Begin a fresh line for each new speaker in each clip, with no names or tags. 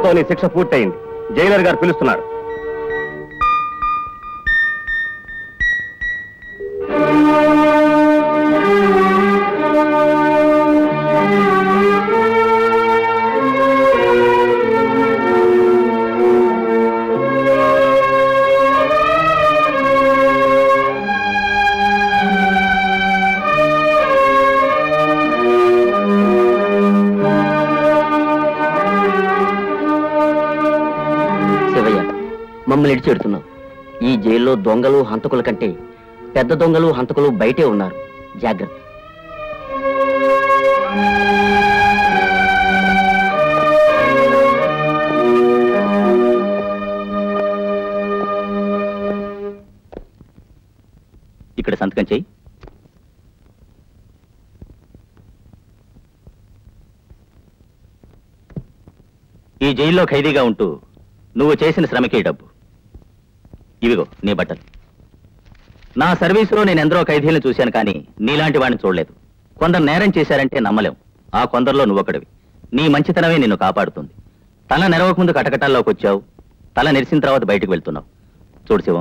ఇవాళతో నీ శిక్ష పూర్తయింది జైలర్ గారు పిలుస్తున్నారు
శివయ్య మమ్మల్ని ఇడిచెడుతున్నావు ఈ జైల్లో దొంగలు హంతకుల కంటే పెద్ద దొంగలు హంతకులు బయటే ఉన్నారు జాగ్రత్త ఇక్కడ సంతకం చెయ్యి ఈ జైల్లో ఖైదీగా ఉంటూ నువ్వు చేసిన శ్రమకే డబ్బు ఇవిగో నీ బట్టలు నా సర్వీసులో నేను ఎందరో ఖైదీలను చూశాను కానీ నీలాంటి వాడిని చూడలేదు కొందరు నేరం చేశారంటే నమ్మలేం ఆ కొందరిలో నువ్వొకడివి నీ మంచితనమే నిన్ను కాపాడుతుంది తల నెరవకముందు కటకటాల్లోకి వచ్చావు తల నెరిసిన తర్వాత బయటకు వెళ్తున్నావు చూడు శివం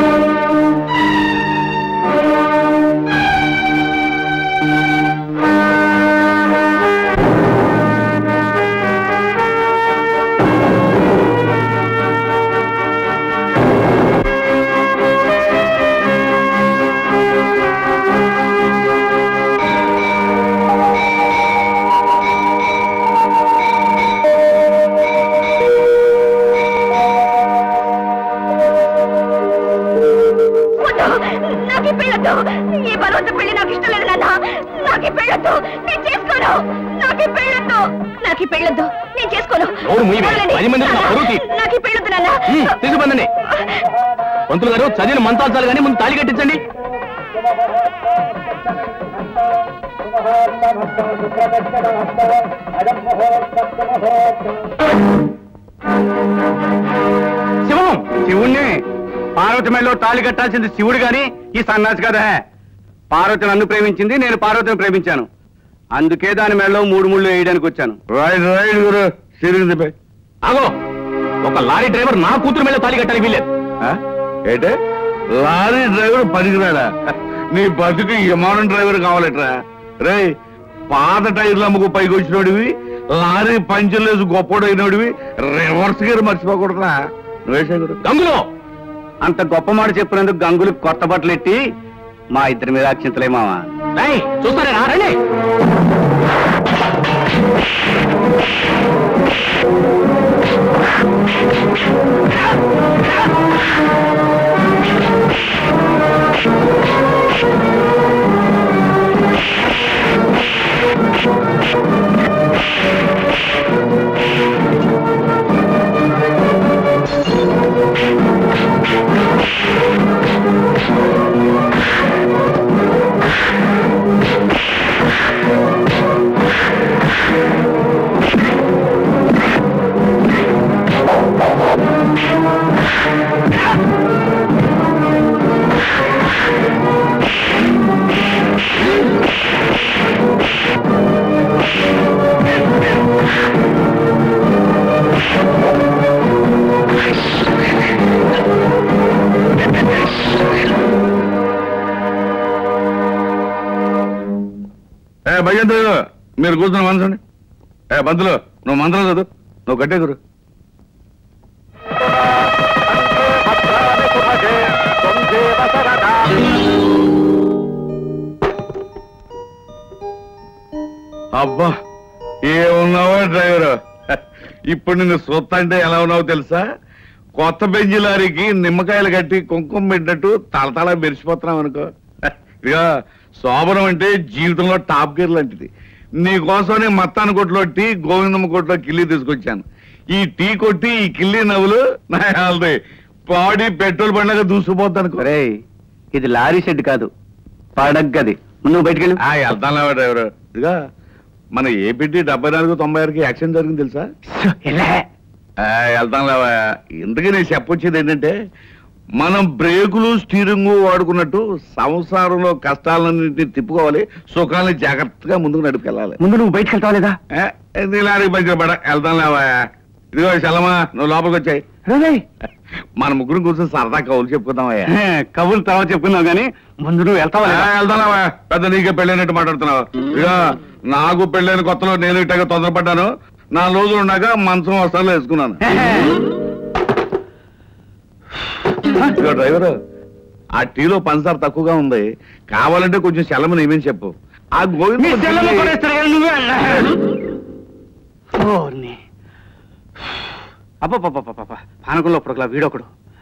వద్దు, నాకు ఈ పెళ్ళొద్దు ఈ బలవంత పెళ్లి నాకు ఇష్టం లేదు నాన్న నాకు ఈ పెళ్ళొద్దు నేను చేసుకోను నాకు ఈ పెళ్ళొద్దు నాకు ఈ పెళ్ళొద్దు నేను చేసుకోను
నోరు మూయవే.
వదలండి.
పది మందిలో నా పరువు తీ.
నాకు ఈ పెళ్ళొద్దు నాన్న
తీసుకుపందండి పంతులు గారు చదివిన మంత్రాలు చాలు కానీ ముందు తాళి కట్టించండి
శివం శివుణ్ణి పార్వతి మెడలో తాళి కట్టాల్సింది శివుడు గాని ఈ సన్నాసి కదా పార్వతి నన్ను ప్రేమించింది నేను పార్వతిని ప్రేమించాను అందుకే దాని మెడలో మూడు ముళ్ళు వేయడానికి వచ్చాను
రైట్ రైట్ గురు సిరిగి ఆగో ఒక లారీ డ్రైవర్ నా కూతురు మీద తాళి కట్టాలి వీలేదు
ఏంటే లారీ డ్రైవర్ పనికిరాడా నీ బతుకు విమానం డ్రైవర్ కావాలట్రా రే పాత టైర్లు అమ్ముకు పైకి వచ్చినోడివి లారీ పంచర్లేసి గొప్పోడైనోడివి రివర్స్ గేర్ మర్చిపోకూడదురా నువ్వేసే గురు
గంగులో
అంత గొప్ప మాట చెప్పినందుకు గంగులు కొత్త బట్టలు ఎట్టి మా ఇద్దరి మీద అక్షింతలే మావా
రేయ్, చూస్తారా రండి
ఏ భయ్యంతో మీరు కూర్చున్న మనసండి ఏ బంతులు నువ్వు మంత్రం చదువు నువ్వు కట్టే గురు అబ్బా ఏమున్నావా డ్రైవర్ ఇప్పుడు నిన్ను సొత్త అంటే ఎలా ఉన్నావో తెలుసా కొత్త బెంజి లారీకి నిమ్మకాయలు కట్టి కుంకుమ పెట్టినట్టు తలతల మెరిసిపోతున్నావు అనుకో ఇక శోభనం అంటే జీవితంలో టాప్ గేర్ లాంటిది నీకోసమని మత్తాను కొట్లో టీ గోవిందమ్మ కొట్లో కిల్లి తీసుకొచ్చాను ఈ టీ కొట్టి ఈ కిల్లి నవ్వులు నా వాళ్ళది పాడి పెట్రోల్ బండగా దూసిపోద్ది అనుకో
ఒరే ఇది లారీ షెడ్ కాదు పడగ్గది నువ్వు బయటికెళ్ళు
ఆ, వెళ్తాను డ్రైవర్ ఇదిగా మన ఏపీటీ డెబ్బై నాలుగు తొంభై ఆరుకి యాక్సిడెంట్ జరిగింది తెలుసా ఆ, వెళ్తాం లేవా ఇంతకీ నేను చెప్పొచ్చేది ఏంటంటే మనం బ్రేకులు స్టీరింగ్ వాడుకున్నట్టు సంసారంలో కష్టాలన్నింటినీ తిప్పుకోవాలి సుఖాలని జాగ్రత్తగా ముందుకు నడుపుకెళ్ళాలి
ముందు నువ్వు బయటికి వెళ్తావా లేదా
ఏ, నీ లారీ బండి పడ వెళ్తాం లేవా ఇదిగో చల్లమా నువ్వు లోపలికి వచ్చాయి మన ముగ్గురు కూర్చొని సరదా కవులు చెప్పుకుందామయ్యా
కబుర్లు తర్వాత చెప్పుకుందాం కానీ ముందు నువ్వు వెళ్తావా లేదా?
వెళ్తానావా పెద్ద నీకే పెళ్ళైనట్టు మాట్లాడుతున్నావు ఇక నాకు పెళ్ళైన కొత్తలో నేను ఇట్టగా తొందరపడ్డాను నా రోజులు ఉన్నాక మంచం వస్త్రాలు వేసుకున్నాను ఇదిగో డ్రైవర్ ఆ టీలో పంచదార తక్కువగా ఉంది కావాలంటే కొంచెం సెలవు నేమని చెప్పు ఆ గోవింద
మీ సెల్లమ్మ కొనేస్తారు కానీ నువ్వే వెళ్ళా. ఓర్ని. అబ్బబ్బబ్బబ్బబ్బ. పానకంలో ఇప్పుడు వీడొకడు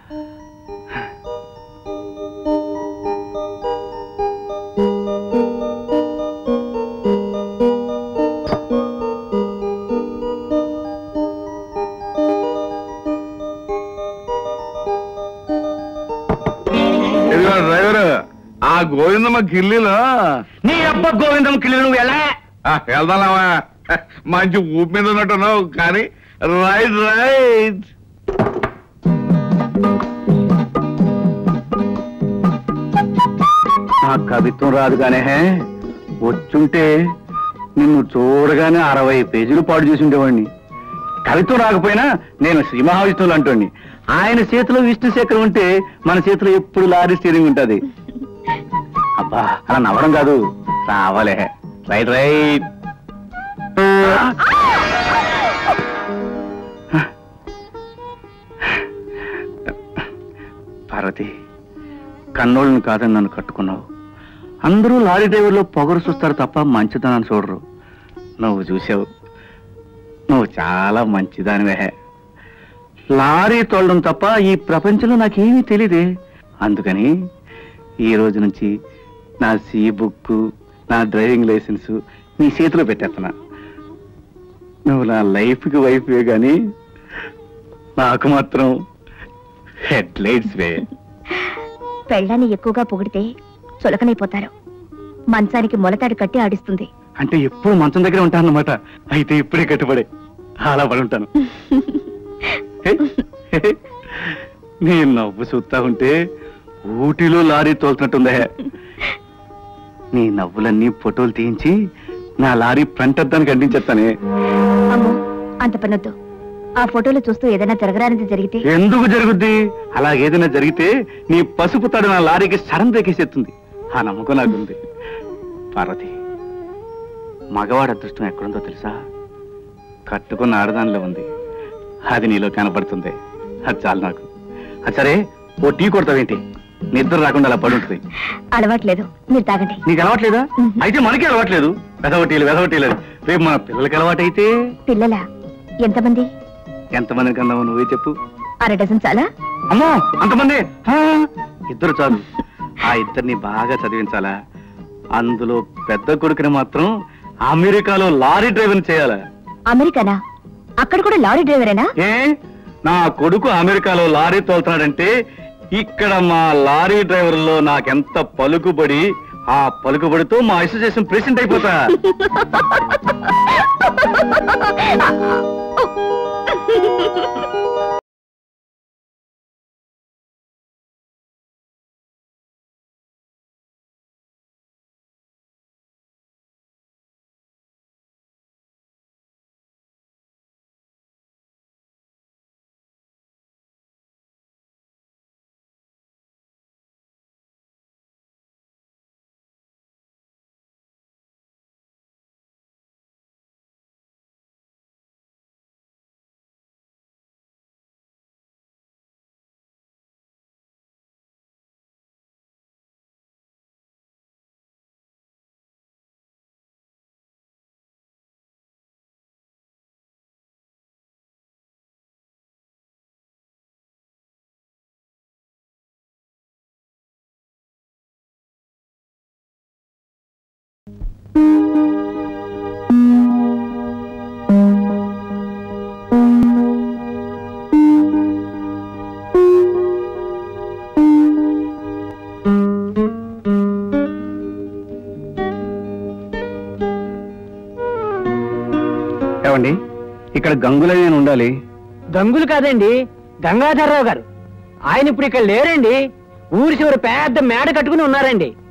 ఇదిగో డ్రైవర్ ఆ గోవిందమ్మ కిల్లీలో
నీ అబ్బ గోవిందం కిల్లు నువ్వు ఎలా
ఆ, వెళ్దానావా మంచి ఊపి మీద ఉన్నట్టున్నావు కానీ రైట్ రైట్
నా కవిత్వం రాదు కానీ హే వచ్చుంటే నిన్ను చూడగానే అరవై పేజీలు పాడు చేసి ఉండేవాడిని కవిత్వం రాకపోయినా నేను శ్రీ మహావిష్ణువులు అంటోండి ఆయన చేతిలో విష్ణు శేఖరం ఉంటే మన చేతిలో ఎప్పుడు లారీ స్టీరింగ్ ఉంటది అబ్బా అలా నవ్వడం కాదు రావాలే రైట్ రైట్ పార్వతి కన్నోళ్ళని కాదని నన్ను కట్టుకున్నావు అందరూ లారీ డ్రైవర్లో పొగరు చూస్తారు తప్ప మంచిదనాన్ని చూడరు నువ్వు చూసావు నువ్వు చాలా మంచిదానివే లారీ తోలడం తప్ప ఈ ప్రపంచంలో నాకేమీ తెలియదే అందుకని ఈ రోజు నుంచి నా సీ బుక్ నా డ్రైవింగ్ లైసెన్స్ నీ చేతిలో పెట్టేస్తున్నా నువ్వు నా లైఫ్కి వైఫే కానీ నాకు మాత్రం హెడ్ లైట్స్ వే
పెళ్ళాన్ని ఎక్కువగా పొగిడితే చులకనైపోతారు మంచానికి మొలతాడు కట్టి ఆడిస్తుంది
అంటే ఎప్పుడు మంచం దగ్గర ఉంటానన్నమాట అయితే ఇప్పుడే కట్టుబడే అలా పడి ఉంటాను హే, హే, నేను నవ్వు చూస్తా ఉంటే ఊటీలో లారీ తోలుతున్నట్టుందే నీ నవ్వులన్నీ ఫోటోలు తీయించి నా లారీ ఫ్రంట్ అద్దానికి అంటించేస్తానే
అమ్మో అంత పనొద్దు ఆ ఫోటోలు చూస్తూ ఏదైనా జరగరానిది జరిగితే
ఎందుకు జరుగుద్ది అలాగేదైనా జరిగితే నీ పసుపు తడు నా లారీకి సడన్ బ్రేకేసేస్తుంది ఆ నమ్మకం నాకుంది పార్వతి మగవాడి అదృష్టం ఎక్కడుందో తెలుసా కట్టుకున్న ఆడదానిలో ఉంది అది నీలో కనపడుతుంది అది చాలు నాకు అది సరే ఓ టీ కొడతావేంటి నిద్ర రాకుండా అలా పడుంటుంది
అలవాట్లేదు మీరు తాగండి
నీకు అలవాట్లేదా అయితే మనకి అలవాట్లేదు వెదవటీలు వెదవటీలు అని. రేపు మన పిల్లలకి అలవాటైతే
పిల్లలా ఎంతమంది
ఎంతమందికి అందామో నువ్వే చెప్పు
అర డజన్ చాలా
అమ్మో అంతమంది హా, ఇద్దరు చాలు ఆ ఇద్దరిని బాగా చదివించాలా అందులో పెద్ద కొడుకుని మాత్రం అమెరికాలో లారీ డ్రైవర్ చేయాలా
అమెరికానా అక్కడ కూడా లారీ డ్రైవరేనా
ఏ నా కొడుకు అమెరికాలో లారీ తోలుతున్నాడంటే ఇక్కడ మా లారీ డ్రైవర్లో నాకెంత పలుకుబడి ఆ పలుకుబడితో మా అసోసియేషన్ ప్రెసిడెంట్ అయిపోతా ఏమండి ఇక్కడ గంగులే నేను ఉండాలి
గంగులు కాదండి గంగాధర్రావు గారు ఆయన ఇప్పుడు ఇక్కడ లేరండి ఊరి చివరి పెద్ద మేడ కట్టుకుని ఉన్నారండి